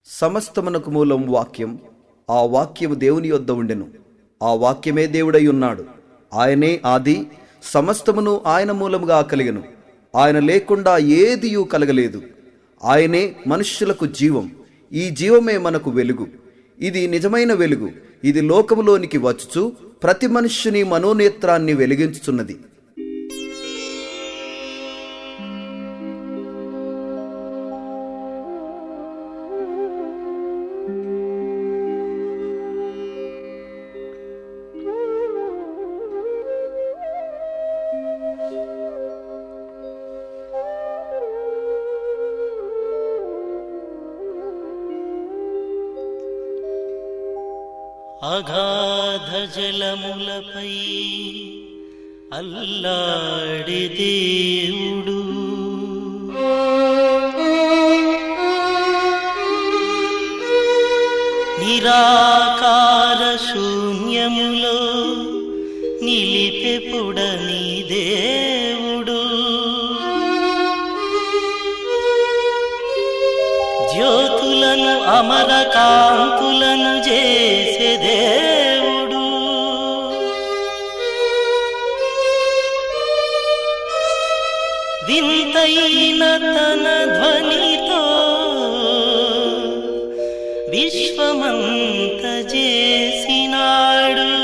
సమస్తమునకు మూలం వాక్యం ఆ వాక్యము దేవుని యొద్ద ఉండెను ఆ వాక్యమే దేవుడై ఉన్నాడు ఆయనే ఆది సమస్తమును ఆయన మూలముగా కలిగెను ఆయన లేకుండా ఏదియూ కలగలేదు ఆయనే మనుష్యులకు జీవం ఈ జీవమే మనకు వెలుగు ఇది నిజమైన వెలుగు ఇది లోకములోనికి వచ్చుచు ప్రతి మనుష్యుని మనోనేత్రాన్ని వెలిగించుచున్నది అగాధ జలములపై అల్లాడి దేవుడు నిరాకార శూన్యములో నిలిపెపుడని దేవుడు జ్యోతులను అమర కాంతులను చేసే దేవుడు వింతైన తన ధ్వనితో విశ్వమంత చేసినాడు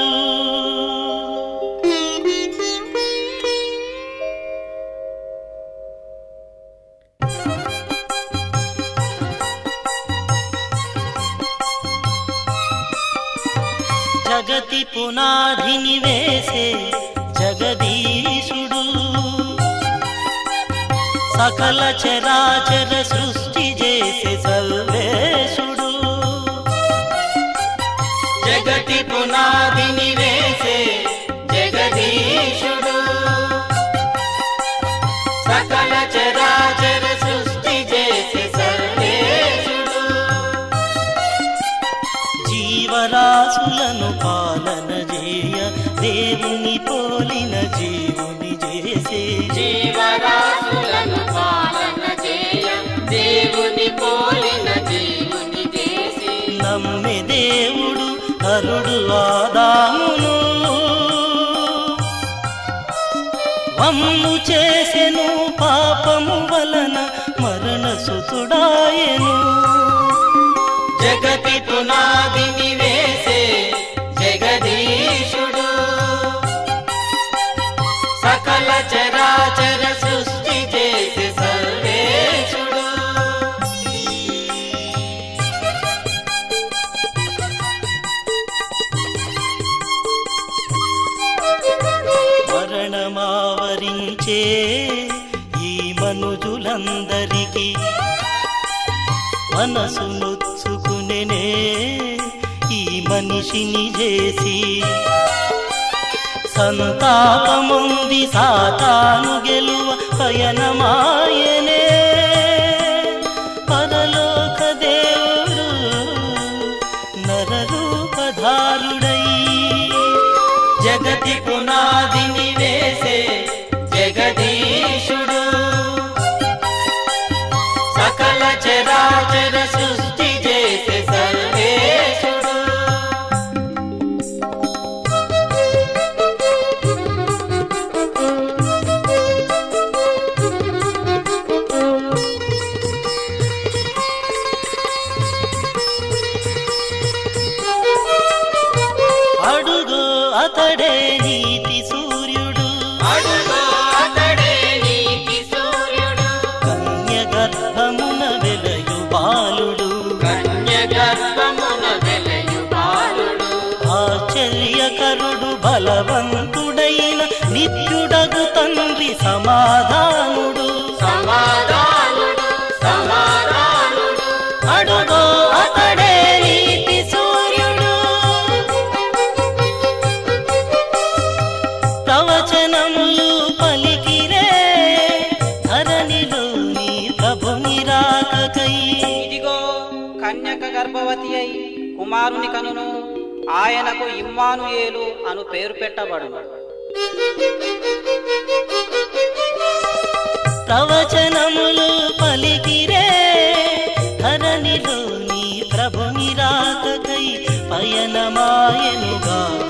జగతి పునాదిని వేసే జగదీశుడు సకల చరాచర సృష్టి చేసే సర్వేశుడు జగతి పునాదిని వేసే జగదీశుడు సకల చరాచర సృష్టి చేసే సర్వేశుడు జీవరాశులను పాలన చేయ దేవుని పోలిన జీవుని చేసే జీవరాశులను పాలన చేయ దేవుని పోలిన జీవుని చేసి నమ్మె దేవుడు నరుడు ఆదామును వమ్ము చేసెను పాపము వలన మరణ సుతుడాయను జగతి పునాదిని వేసే జగదీశుడు సకల చరాచర సృష్టి చేసే సర్వేశుడు మరణమావరించే ఈ మనుజులందరికీ మనసు నొచ్చుకునే ఈ మనిషిని చేసి సంతాపముంది సాతాను గెలువ పయనమాయనే పరలోక దేవుడు నరరూపధారుడై జగతి పునాదిని వేసే జగదీశుడు సకల చరాచర సృష్టి చేసే సర్వేశుడు అడుగు అతడే నీతి సూర్యుడు అడుగో అతడే నీతి సూర్యుడు కన్య గర్భమున వెలయు బాలుడు కన్య గర్భమున వెలయు బాలుడు ఆశ్చర్యకరుడు బలవంతుడైన నిత్యుడగు తండ్రి సమాధానుడు సమాధానుడు సమాధానుడు అడుగో అతడే నీతి సూర్యుడు ప్రవచనములు పలికిరే ధరణిలోని ప్రభుని రాకకై ఇదిగో కన్యక గర్భవతి అయి కుమారుని కనును ఆయనకు ఇమ్మానుయేలు అను పేరు పెట్టబడును ప్రవచనములు పలికిరే ధరణిలో నీ లీలమాయనుగా